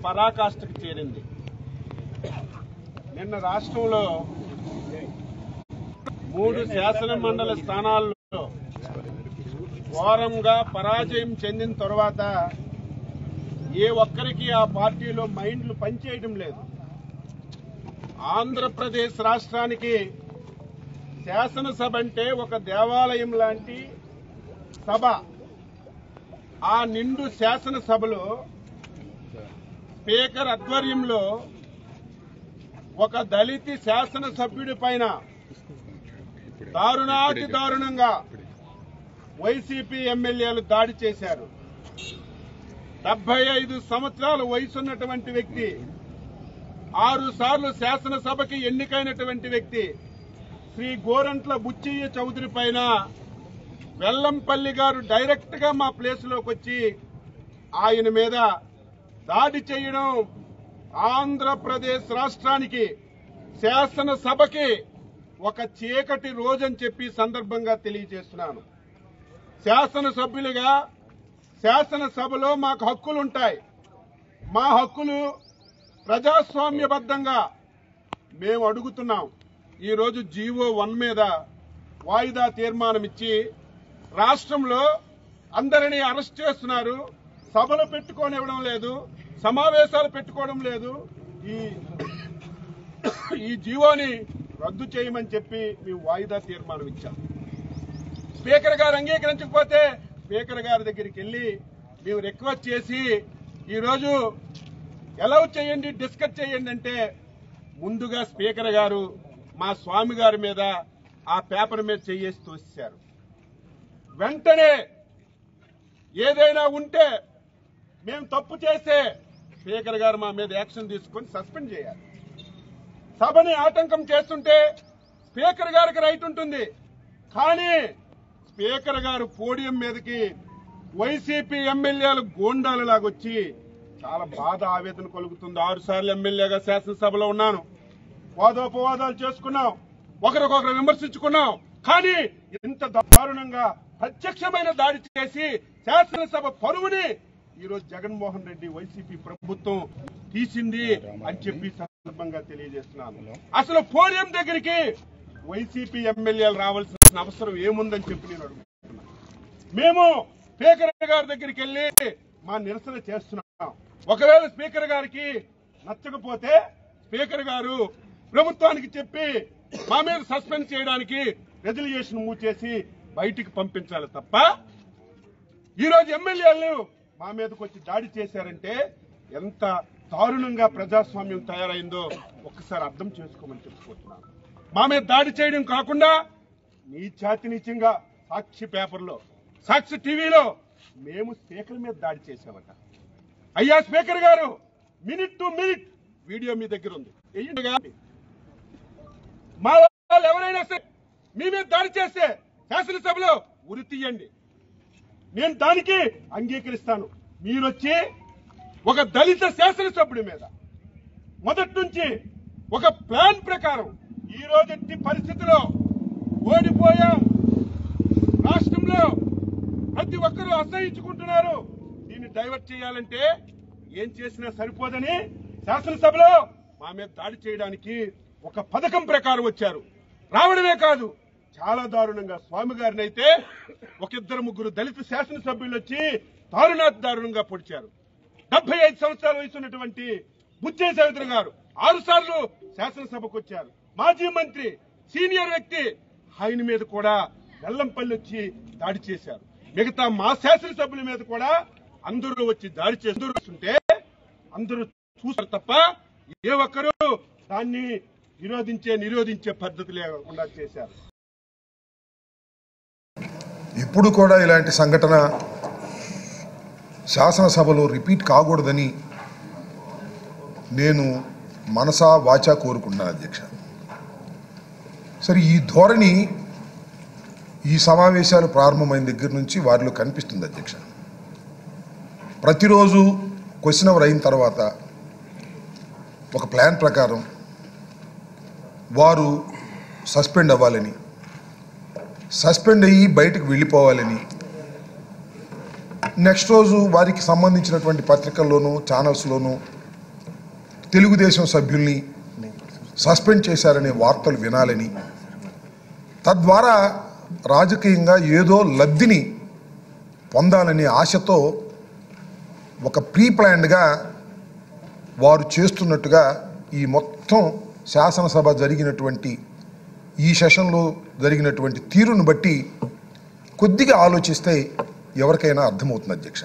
పరాకాష్ఠకు చేరింది నిన్న రాష్ట్రంలో మూడు శాసన మండలి స్థానాల్లో ఘోరంగా పరాజయం చెందిన తర్వాత ఏ ఒక్కరికి ఆ పార్టీలో మైండ్లు పనిచేయడం లేదు ఆంధ్రప్రదేశ్ రాష్ట్రానికి శాసనసభ అంటే ఒక దేవాలయం లాంటి సభ ఆ నిండు శాసనసభలో స్పీకర్ ఆధ్వర్యంలో ఒక దళిత శాసనసభ్యుడి పైన దారుణాతి దారుణంగా వైసీపీ ఎమ్మెల్యేలు దాడి చేశారు డెబ్బై ఐదు సంవత్సరాల వయసున్నటువంటి వ్యక్తి ఆరు సార్లు శాసనసభకి ఎన్నికైనటువంటి వ్యక్తి శ్రీ గోరంట్ల బుచ్చయ్య చౌదరి పైన వెల్లంపల్లి గారు డైరెక్ట్ గా మా ప్లేస్ లోకి వచ్చి ఆయన మీద దాడి చేయడం ఆంధ్రప్రదేశ్ రాష్ట్రానికి శాసనసభకి ఒక చీకటి రోజని చెప్పి సందర్భంగా తెలియజేస్తున్నాను శాసనసభ్యులుగా శాసనసభలో మాకు హక్కులుంటాయి మా హక్కులు ప్రజాస్వామ్యబద్ధంగా మేము అడుగుతున్నాం ఈరోజు జీవో వన్ మీద వాయిదా తీర్మానం ఇచ్చి రాష్ట్రంలో అందరినీ అరెస్ట్ చేస్తున్నారు సభలు పెట్టుకోనివ్వడం లేదు సమావేశాలు పెట్టుకోవడం లేదు ఈ ఈ జీవోని రద్దు చేయమని చెప్పి మేము వాయిదా తీర్మానం ఇచ్చాం స్పీకర్ గారు అంగీకరించకపోతే స్పీకర్ గారి దగ్గరికి వెళ్ళి మేము రిక్వెస్ట్ చేసి ఈరోజు ఎలవ్ చేయండి డిస్కస్ చేయండి అంటే ముందుగా స్పీకర్ గారు మా స్వామి గారి మీద ఆ పేపర్ మీద చెయ్యేసి తోసేశారు వెంటనే ఏదైనా ఉంటే మేము తప్పు చేస్తే స్పీకర్ గారు మా మీద యాక్షన్ తీసుకొని సస్పెండ్ చేయాలి సభని ఆటంకం చేస్తుంటే స్పీకర్ గారికి రైట్ ఉంటుంది కానీ స్పీకర్ గారు పోడియం మీదకి వైసీపీ ఎమ్మెల్యేలు గోండాలు లాగొచ్చి చాలా బాధ ఆవేదన కలుగుతుంది ఆరు సార్లు ఎమ్మెల్యేగా శాసనసభలో ఉన్నాను వాదోపవాదాలు చేసుకున్నాం ఒకరికొకరు విమర్శించుకున్నాం కానీ ఇంత దారుణంగా ప్రత్యక్షమైన దాడి చేసి శాసనసభ పరువుని ఈరోజు జగన్మోహన్ రెడ్డి వైసీపీ ప్రభుత్వం తీసింది అని చెప్పి సందర్భంగా తెలియజేస్తున్నాను అసలు పోడియం దగ్గరికి వైసీపీ ఎమ్మెల్యేలు రావాల్సిన అవసరం ఏముందని చెప్పి నేను అడుగుతున్నాను మేము స్పీకర్ గారి దగ్గరికి వెళ్ళి మా నిరసన చేస్తున్నాం ఒకవేళ స్పీకర్ గారికి నచ్చకపోతే స్పీకర్ గారు ప్రభుత్వానికి చెప్పి మా మీద సస్పెండ్ చేయడానికి రెజల్యూషన్ మూవ్ చేసి బయటికి పంపించాలి తప్ప ఈ రోజు ఎమ్మెల్యేలు మా మీదకి వచ్చి దాడి చేశారంటే ఎంత దారుణంగా ప్రజాస్వామ్యం తయారైందో ఒక్కసారి అర్థం చేసుకోమని చెప్పుకుంటున్నాను మా మీద దాడి చేయడం కాకుండా నీచాతి నీచంగా సాక్షి పేపర్లో సాక్షి టీవీలో మేము స్పీకర్ మీద దాడి చేశామట అయ్యా స్పీకర్ గారు మినిట్ టు మినిట్ వీడియో మీ దగ్గర ఉంది వెయ్యండి కానీ. మా వాళ్ళు ఎవరైనా సరే మీ మీద దాడి చేస్తే శాసనసభలో ఉరి తీయండి నేను దానికి అంగీకరిస్తాను మీరొచ్చి ఒక దళిత శాసనసభ్యుడి మీద మొదటి నుంచి ఒక ప్లాన్ ప్రకారం ఈ రోజు ఎట్టి పరిస్థితిలో ఓడిపోయాం రాష్ట్రంలో ప్రతి ఒక్కరూ అసహించుకుంటున్నారు దీన్ని డైవర్ట్ చేయాలంటే ఏం చేసినా సరిపోదని శాసనసభలో మా మీద దాడి చేయడానికి ఒక పథకం ప్రకారం వచ్చారు రావడమే కాదు చాలా దారుణంగా స్వామి గారిని అయితే ఒక ఇద్దరు ముగ్గురు దళిత శాసనసభ్యులు వచ్చి దారుణాతి దారుణంగా పొడిచారు డెబ్బై ఐదు సంవత్సరాల వయసు ఉన్నటువంటి బుచ్చయ్య చౌదరి గారు ఆరు సార్లు శాసనసభకు వచ్చారు మాజీ మంత్రి సీనియర్ వ్యక్తి ఆయన మీద కూడా వెల్లంపల్లి వచ్చి దాడి చేశారు మిగతా మా శాసనసభ్యుల మీద కూడా అందరూ వచ్చి దాడి చేస్తుంటే అందరూ చూసారు తప్ప ఏ ఒక్కరూ దాన్ని విరోధించే నిరోధించే పద్ధతి లేకుండా చేశారు ఇప్పుడు కూడా ఇలాంటి సంఘటన శాసనసభలో రిపీట్ కాకూడదని నేను మనసా వాచా కోరుకుంటున్నాను అధ్యక్ష సరే ఈ ధోరణి ఈ సమావేశాలు ప్రారంభమైన దగ్గర నుంచి వారిలో కనిపిస్తుంది అధ్యక్ష ప్రతిరోజు క్వశ్చన్ అవర్ అయిన తర్వాత ఒక ప్లాన్ ప్రకారం వారు సస్పెండ్ అవ్వాలని సస్పెండ్ అయ్యి బయటకు వెళ్ళిపోవాలని నెక్స్ట్ రోజు వారికి సంబంధించినటువంటి పత్రికల్లోనూ ఛానల్స్లోనూ తెలుగుదేశం సభ్యుల్ని సస్పెండ్ చేశారనే వార్తలు వినాలని తద్వారా రాజకీయంగా ఏదో లబ్ధిని పొందాలనే ఆశతో ఒక ప్రీ ప్లాన్డ్గా వారు చేస్తున్నట్టుగా ఈ మొత్తం శాసనసభ జరిగినటువంటి ఈ సెషన్లో జరిగినటువంటి తీరును బట్టి కొద్దిగా ఆలోచిస్తే ఎవరికైనా అర్థమవుతుంది అధ్యక్ష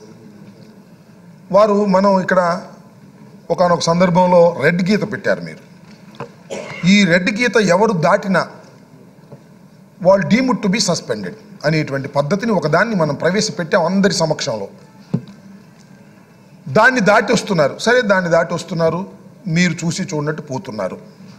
వారు మనం ఇక్కడ ఒకనొక సందర్భంలో రెడ్ గీత పెట్టారు మీరు ఈ రెడ్ గీత ఎవరు దాటినా వాళ్ళు డీముడ్ టు బి సస్పెండెడ్ అనేటువంటి పద్ధతిని ఒకదాన్ని మనం ప్రవేశపెట్టాం అందరి సమక్షంలో దాన్ని దాటి వస్తున్నారు సరే దాన్ని దాటి వస్తున్నారు మీరు చూసి చూడనట్టు పోతున్నారు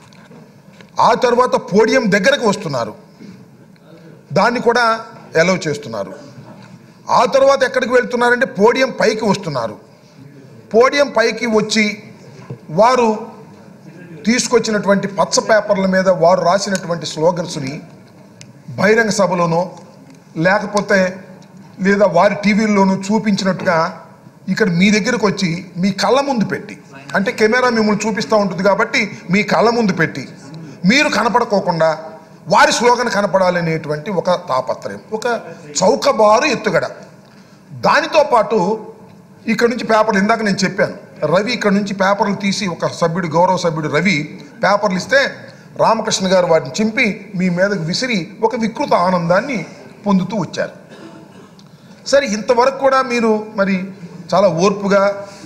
ఆ తర్వాత పోడియం దగ్గరకు వస్తున్నారు దాన్ని కూడా ఎలవ్ చేస్తున్నారు ఆ తర్వాత ఎక్కడికి వెళ్తున్నారంటే పోడియం పైకి వస్తున్నారు పోడియం పైకి వచ్చి వారు తీసుకొచ్చినటువంటి పచ్చ పేపర్ల మీద వారు రాసినటువంటి స్లోగన్స్ని బహిరంగ సభలోనో లేకపోతే లేదా వారి టీవీల్లోనూ చూపించినట్టుగా ఇక్కడ మీ దగ్గరకు వచ్చి మీ కళ్ళ ముందు పెట్టి అంటే కెమెరా మిమ్మల్ని చూపిస్తూ ఉంటుంది కాబట్టి మీ కళ్ళ ముందు పెట్టి మీరు కనపడుకోకుండా వారి స్లోగన్ కనపడాలనేటువంటి ఒక తాపత్రయం ఒక చౌకబారు ఎత్తుగడ దానితో పాటు ఇక్కడ నుంచి పేపర్లు ఇందాక నేను చెప్పాను రవి ఇక్కడ నుంచి పేపర్లు తీసి ఒక సభ్యుడు గౌరవ సభ్యుడు రవి పేపర్లు ఇస్తే రామకృష్ణ గారు వాటిని చింపి మీ మీదకు విసిరి ఒక వికృత ఆనందాన్ని పొందుతూ వచ్చారు సరే ఇంతవరకు కూడా మీరు మరి చాలా ఓర్పుగా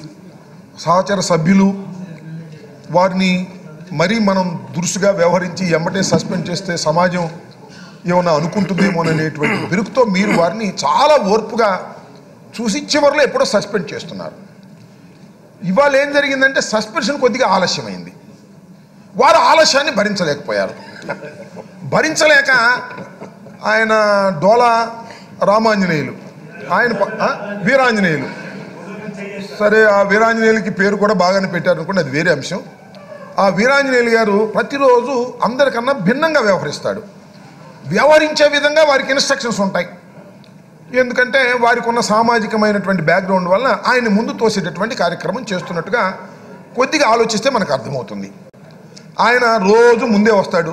సహచర సభ్యులు వారిని మరీ మనం దురుసుగా వ్యవహరించి ఎమ్మటే సస్పెండ్ చేస్తే సమాజం ఏమన్నా అనుకుంటుందేమోననేటువంటి బెరుకుతో మీరు వారిని చాలా ఓర్పుగా చూసి చివరిలో ఎప్పుడో సస్పెండ్ చేస్తున్నారు ఇవాళ ఏం జరిగిందంటే సస్పెన్షన్ కొద్దిగా ఆలస్యమైంది వారు ఆలస్యాన్ని భరించలేకపోయారు భరించలేక ఆయన డోలా రామాంజనేయులు ఆయన ప- ఆ? వీరాంజనేయులు సరే ఆ వీరాంజనేయులకి పేరు కూడా బాగానే పెట్టారు అనుకోండి అది వేరే అంశం ఆ వీరాంజనేయులు గారు ప్రతిరోజు అందరికన్నా భిన్నంగా వ్యవహరిస్తాడు వ్యవహరించే విధంగా వారికి ఇన్స్ట్రక్షన్స్ ఉంటాయి ఎందుకంటే వారికి ఉన్న సామాజికమైనటువంటి బ్యాక్గ్రౌండ్ వల్ల ఆయన ముందు తోసేటటువంటి కార్యక్రమం చేస్తున్నట్టుగా కొద్దిగా ఆలోచిస్తే మనకు అర్థమవుతుంది ఆయన రోజు ముందే వస్తాడు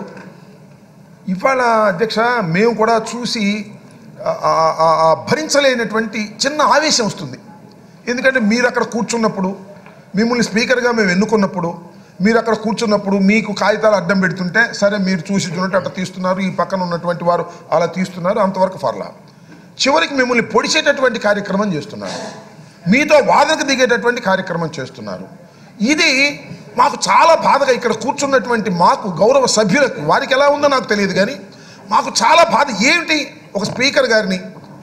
ఇవాళ అధ్యక్ష మేము కూడా చూసి ఆ- ఆ- ఆ- ఆ భరించలేనటువంటి చిన్న ఆవేశం వస్తుంది ఎందుకంటే మీరు అక్కడ కూర్చున్నప్పుడు మిమ్మల్ని స్పీకర్గా మేము ఎన్నుకున్నప్పుడు మీరు అక్కడ కూర్చున్నప్పుడు మీకు కాగితాలు అడ్డం పెడుతుంటే సరే మీరు చూసి చూడండి అట్లా తీస్తున్నారు ఈ పక్కన ఉన్నటువంటి వారు అలా తీస్తున్నారు అంతవరకు ఫర్లా చివరికి మిమ్మల్ని పొడిచేటటువంటి కార్యక్రమం చేస్తున్నారు మీతో వాదనకు దిగేటటువంటి కార్యక్రమం చేస్తున్నారు ఇది మాకు చాలా బాధగా ఇక్కడ కూర్చున్నటువంటి మాకు గౌరవ సభ్యులకు వారికి ఎలా ఉందో నాకు తెలియదు కానీ మాకు చాలా బాధ ఏమిటి ఒక స్పీకర్ గారిని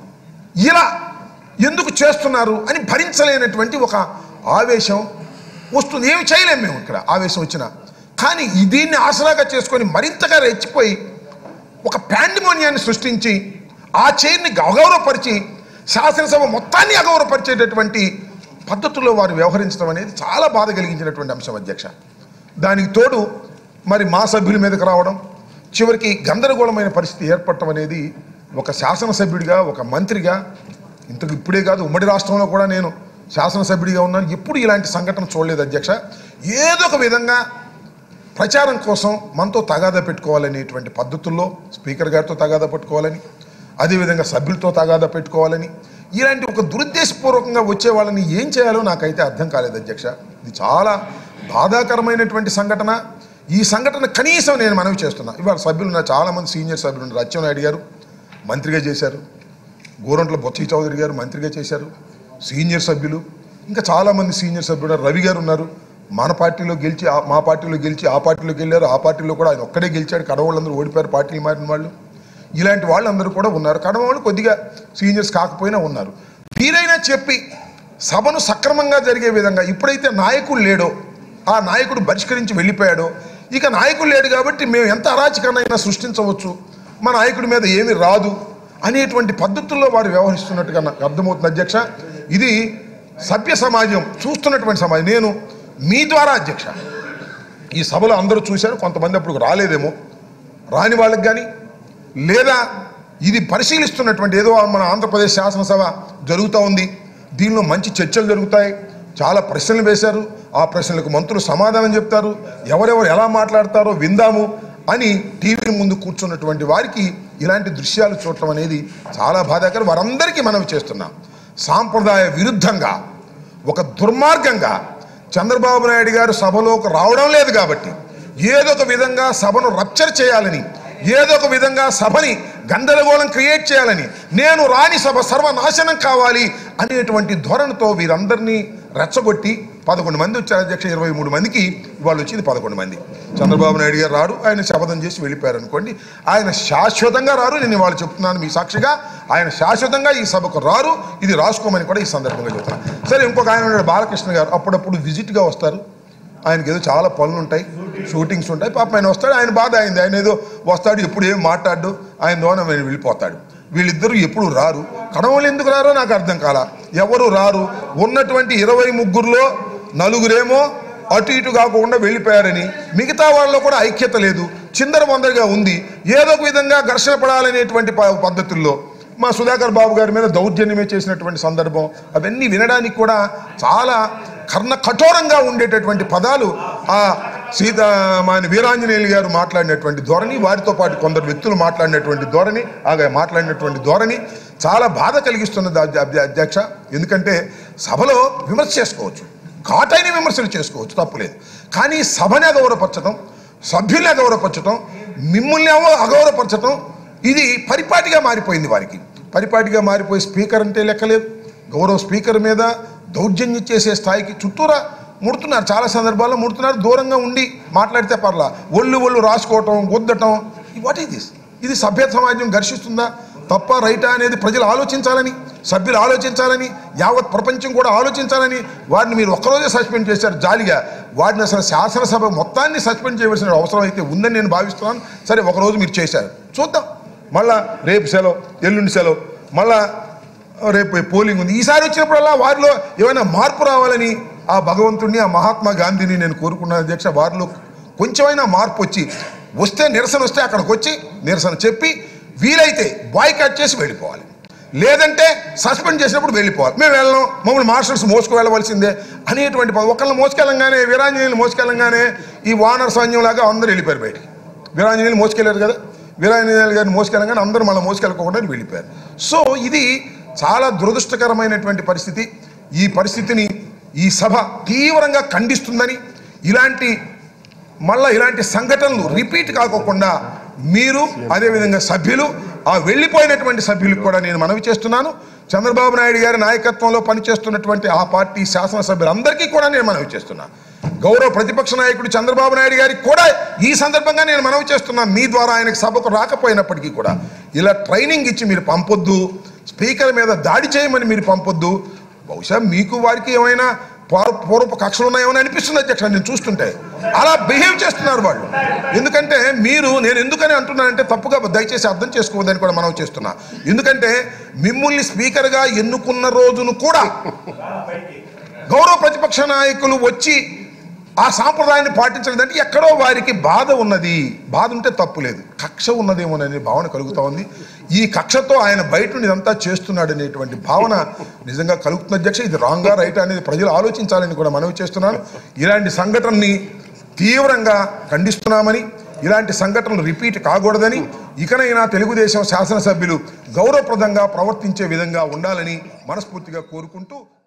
ఇలా ఎందుకు చేస్తున్నారు అని భరించలేనటువంటి ఒక ఆవేశం వస్తుంది ఏమి చేయలేము మేము ఇక్కడ ఆవేశం వచ్చినా కానీ ఈ దీన్ని ఆసరాగా చేసుకొని మరింతగా రెచ్చిపోయి ఒక పాండిమోనియాన్ని సృష్టించి ఆ చైర్ని అగౌరవపరిచి శాసనసభ మొత్తాన్ని అగౌరవపరిచేటటువంటి పద్ధతుల్లో వారు వ్యవహరించడం అనేది చాలా బాధ కలిగించినటువంటి అంశం అధ్యక్ష దానికి తోడు మరి మా సభ్యుల మీదకి రావడం చివరికి గందరగోళమైన పరిస్థితి ఏర్పడటం అనేది ఒక శాసనసభ్యుడిగా ఒక మంత్రిగా ఇంతకు ఇప్పుడే కాదు ఉమ్మడి రాష్ట్రంలో కూడా నేను శాసనసభ్యుడిగా ఉన్నాను ఎప్పుడు ఇలాంటి సంఘటన చూడలేదు అధ్యక్ష ఏదో ఒక విధంగా ప్రచారం కోసం మనతో తగాదా పెట్టుకోవాలనేటువంటి పద్ధతుల్లో స్పీకర్ గారితో తగాదా పెట్టుకోవాలని అదేవిధంగా సభ్యులతో తగాదా పెట్టుకోవాలని ఇలాంటి ఒక దురుద్దేశపూర్వకంగా వచ్చే వాళ్ళని ఏం చేయాలో నాకైతే అర్థం కాలేదు అధ్యక్ష ఇది చాలా బాధాకరమైనటువంటి సంఘటన ఈ సంఘటన కనీసం నేను మనవి చేస్తున్నా ఇవాళ సభ్యులు ఉన్నారు చాలామంది సీనియర్ సభ్యులు ఉన్నారు అచ్చెన్నాయుడు గారు మంత్రిగా చేశారు గోరంట్ల బొత్స చౌదరి గారు మంత్రిగా చేశారు సీనియర్ సభ్యులు ఇంకా చాలామంది సీనియర్ సభ్యులు ఉన్నారు. రవి గారు ఉన్నారు మన పార్టీలో గెలిచి ఆ- మా పార్టీలో గెలిచి ఆ పార్టీలోకి వెళ్ళారు ఆ పార్టీలో కూడా ఆయన ఒక్కడే గెలిచాడు కడవాళ్ళందరూ ఓడిపోయారు పార్టీలు మారిన వాళ్ళు ఇలాంటి వాళ్ళందరూ కూడా ఉన్నారు కడవ వాళ్ళు కొద్దిగా సీనియర్స్ కాకపోయినా ఉన్నారు మీరైనా చెప్పి సభను సక్రమంగా జరిగే విధంగా ఇప్పుడైతే నాయకుడు లేడో ఆ నాయకుడు బహిష్కరించి వెళ్ళిపోయాడో ఇక నాయకుడు లేడు కాబట్టి మేము ఎంత అరాచకాన్నైనా సృష్టించవచ్చు మా నాయకుడి మీద ఏమీ రాదు అనేటువంటి పద్ధతుల్లో వారు వ్యవహరిస్తున్నట్టుగా నాకు అర్థమవుతుంది అధ్యక్ష ఇది సభ్య సమాజం చూస్తున్నటువంటి సమాజం నేను మీ ద్వారా అధ్యక్ష ఈ సభలో అందరూ చూశారు కొంతమంది అప్పుడు రాలేదేమో రాని వాళ్ళకి కానీ లేదా ఇది పరిశీలిస్తున్నటువంటి ఏదో మన ఆంధ్రప్రదేశ్ శాసనసభ జరుగుతూ ఉంది దీనిలో మంచి చర్చలు జరుగుతాయి చాలా ప్రశ్నలు వేశారు ఆ ప్రశ్నలకు మంత్రులు సమాధానం చెప్తారు ఎవరెవరు ఎలా మాట్లాడతారో విందాము అని టీవీ ముందు కూర్చున్నటువంటి వారికి ఇలాంటి దృశ్యాలు చూడటం అనేది చాలా బాధాకరం వారందరికీ మనవి చేస్తున్నాం సాంప్రదాయ విరుద్ధంగా ఒక దుర్మార్గంగా చంద్రబాబు నాయుడు గారు సభలోకి రావడం లేదు కాబట్టి ఏదో ఒక విధంగా సభను రప్చర్ చేయాలని ఏదో ఒక విధంగా సభని గందరగోళం క్రియేట్ చేయాలని నేను రాని సభ సర్వనాశనం కావాలి అనేటువంటి ధోరణితో వీరందరినీ రెచ్చగొట్టి పదకొండు మంది వచ్చారు అధ్యక్ష ఇరవై మూడు మందికి ఇవాళ వచ్చింది పదకొండు మంది చంద్రబాబు నాయుడు గారు రారు ఆయన శపథం చేసి వెళ్ళిపోయారు అనుకోండి ఆయన శాశ్వతంగా రారు నేను ఇవాళ చెప్తున్నాను మీ సాక్షిగా ఆయన శాశ్వతంగా ఈ సభకు రారు ఇది రాసుకోమని కూడా ఈ సందర్భంగా చెప్తున్నాను సరే ఇంకొక ఆయన ఉన్నాడు బాలకృష్ణ గారు అప్పుడప్పుడు విజిట్గా వస్తారు ఆయనకి ఏదో చాలా పనులు ఉంటాయి షూటింగ్స్ ఉంటాయి పాప ఆయన వస్తాడు ఆయన బాధ అయింది ఆయన ఏదో వస్తాడు ఎప్పుడు ఏం మాట్లాడు ఆయన దోన ఆయన వెళ్ళిపోతాడు వీళ్ళిద్దరూ ఎప్పుడు రారు కడవలు ఎందుకు రారో నాకు అర్థం కాల ఎవరు రారు ఉన్నటువంటి ఇరవై ముగ్గురులో నలుగురేమో అటు ఇటు కాకుండా వెళ్ళిపోయారని మిగతా వాళ్ళలో కూడా ఐక్యత లేదు చిందర వందరగా ఉంది ఏదో ఒక విధంగా ఘర్షణ పడాలనేటువంటి ప- పద్ధతుల్లో మా సుధాకర్ బాబు గారి మీద దౌర్జన్యమే చేసినటువంటి సందర్భం అవన్నీ వినడానికి కూడా చాలా కర్ణ కఠోరంగా ఉండేటటువంటి పదాలు ఆ సీత మన వీరాంజనేయులు గారు మాట్లాడినటువంటి ధోరణి వారితో పాటు కొందరు వ్యక్తులు మాట్లాడినటువంటి ధోరణి ఆగా మాట్లాడినటువంటి ధోరణి చాలా బాధ కలిగిస్తున్నది అధ్య- అధ్య- అధ్యక్ష ఎందుకంటే సభలో విమర్శ చేసుకోవచ్చు ఘాటైన విమర్శలు చేసుకోవచ్చు తప్పులేదు కానీ సభని అగౌరవపరచడం సభ్యుల్ని అగౌరవపరచడం మిమ్మల్ని అవ- అగౌరవపరచడం ఇది పరిపాటిగా మారిపోయింది వారికి పరిపాటిగా మారిపోయి స్పీకర్ అంటే లెక్కలేదు గౌరవ స్పీకర్ మీద దౌర్జన్యం చేసే స్థాయికి చుట్టూరా ముడుతున్నారు చాలా సందర్భాల్లో ముడుతున్నారు దూరంగా ఉండి మాట్లాడితే పర్లా ఒళ్ళు ఒళ్ళు రాసుకోవటం గుద్దటం వాట్ ఈస్ దిస్ ఇది సభ్య సమాజం ఘర్షిస్తుందా తప్ప రైటా అనేది ప్రజలు ఆలోచించాలని సభ్యులు ఆలోచించాలని యావత్ ప్రపంచం కూడా ఆలోచించాలని వారిని మీరు ఒక్కరోజే సస్పెండ్ చేశారు జాలిగా వారిని అసలు శాసనసభ మొత్తాన్ని సస్పెండ్ చేయవలసిన అవసరం అయితే ఉందని నేను భావిస్తున్నాను సరే ఒకరోజు మీరు చేశారు చూద్దాం మళ్ళా రేపు సెలవు ఎల్లుండి సెలవు మళ్ళా రేపు పోలింగ్ ఉంది ఈసారి వచ్చినప్పుడల్లా వారిలో ఏమైనా మార్పు రావాలని ఆ భగవంతుడిని ఆ మహాత్మా గాంధీని నేను కోరుకున్నాను అధ్యక్ష వారిలో కొంచెమైనా మార్పు వచ్చి వస్తే నిరసన వస్తే అక్కడికి వచ్చి నిరసన చెప్పి వీలైతే బాయ్ కట్ చేసి వెళ్ళిపోవాలి లేదంటే సస్పెండ్ చేసినప్పుడు వెళ్ళిపోవాలి మేము వెళ్ళం మమ్మల్ని మార్షల్స్ మోసుకు వెళ్ళవలసిందే అనేటువంటి ప- ఒకళ్ళని మోసుకెళ్ళంగానే వీరాంజనేయులు మోసుకెళ్ళంగానే ఈ వానర్ సైన్యంలాగా అందరూ వెళ్ళిపోయారు బయటికి వీరాంజనేయులు మోసుకెళ్ళారు కదా వీరాంజనేయులు గారిని మోసుకెళ్ళగానే అందరూ మళ్ళీ మోసుకెళ్ళకుండా వెళ్ళిపోయారు సో ఇది చాలా దురదృష్టకరమైనటువంటి పరిస్థితి ఈ పరిస్థితిని ఈ సభ తీవ్రంగా ఖండిస్తుందని ఇలాంటి మళ్ళా ఇలాంటి సంఘటనలు రిపీట్ కాకోకుండా మీరు అదేవిధంగా సభ్యులు ఆ వెళ్ళిపోయినటువంటి సభ్యులకు కూడా నేను మనవి చేస్తున్నాను చంద్రబాబు నాయుడు గారి నాయకత్వంలో పనిచేస్తున్నటువంటి ఆ పార్టీ శాసనసభ్యులందరికీ కూడా నేను మనవి చేస్తున్నాను గౌరవ ప్రతిపక్ష నాయకుడు చంద్రబాబు నాయుడు గారికి కూడా ఈ సందర్భంగా నేను మనవి చేస్తున్నాను మీ ద్వారా ఆయనకు సభకు రాకపోయినప్పటికీ కూడా ఇలా ట్రైనింగ్ ఇచ్చి మీరు పంపొద్దు స్పీకర్ మీద దాడి చేయమని మీరు పంపొద్దు బహుశా మీకు వారికి ఏమైనా పూర్వ పూర్వపు కక్షలు ఉన్నాయేమని అనిపిస్తుంది అధ్యక్ష నేను చూస్తుంటే అలా బిహేవ్ చేస్తున్నారు వాళ్ళు ఎందుకంటే మీరు నేను ఎందుకని అంటున్నానంటే తప్పుగా దయచేసి అర్థం చేసుకోవద్దని కూడా మనం చేస్తున్నా ఎందుకంటే మిమ్మల్ని స్పీకర్గా ఎన్నుకున్న రోజును కూడా గౌరవ ప్రతిపక్ష నాయకులు వచ్చి ఆ సాంప్రదాయాన్ని పాటించలేదంటే ఎక్కడో వారికి బాధ ఉన్నది బాధ ఉంటే తప్పు లేదు కక్ష ఉన్నదేమోననే భావన కలుగుతా ఉంది ఈ కక్షతో ఆయన బయట నుండి ఇదంతా చేస్తున్నాడు అనేటువంటి భావన నిజంగా కలుగుతున్న అధ్యక్ష ఇది రాంగా రైట్ అనేది ప్రజలు ఆలోచించాలని కూడా మనవి చేస్తున్నాను ఇలాంటి సంఘటనని తీవ్రంగా ఖండిస్తున్నామని ఇలాంటి సంఘటనలు రిపీట్ కాకూడదని ఇకనైనా తెలుగుదేశం శాసనసభ్యులు గౌరవప్రదంగా ప్రవర్తించే విధంగా ఉండాలని మనస్ఫూర్తిగా కోరుకుంటూ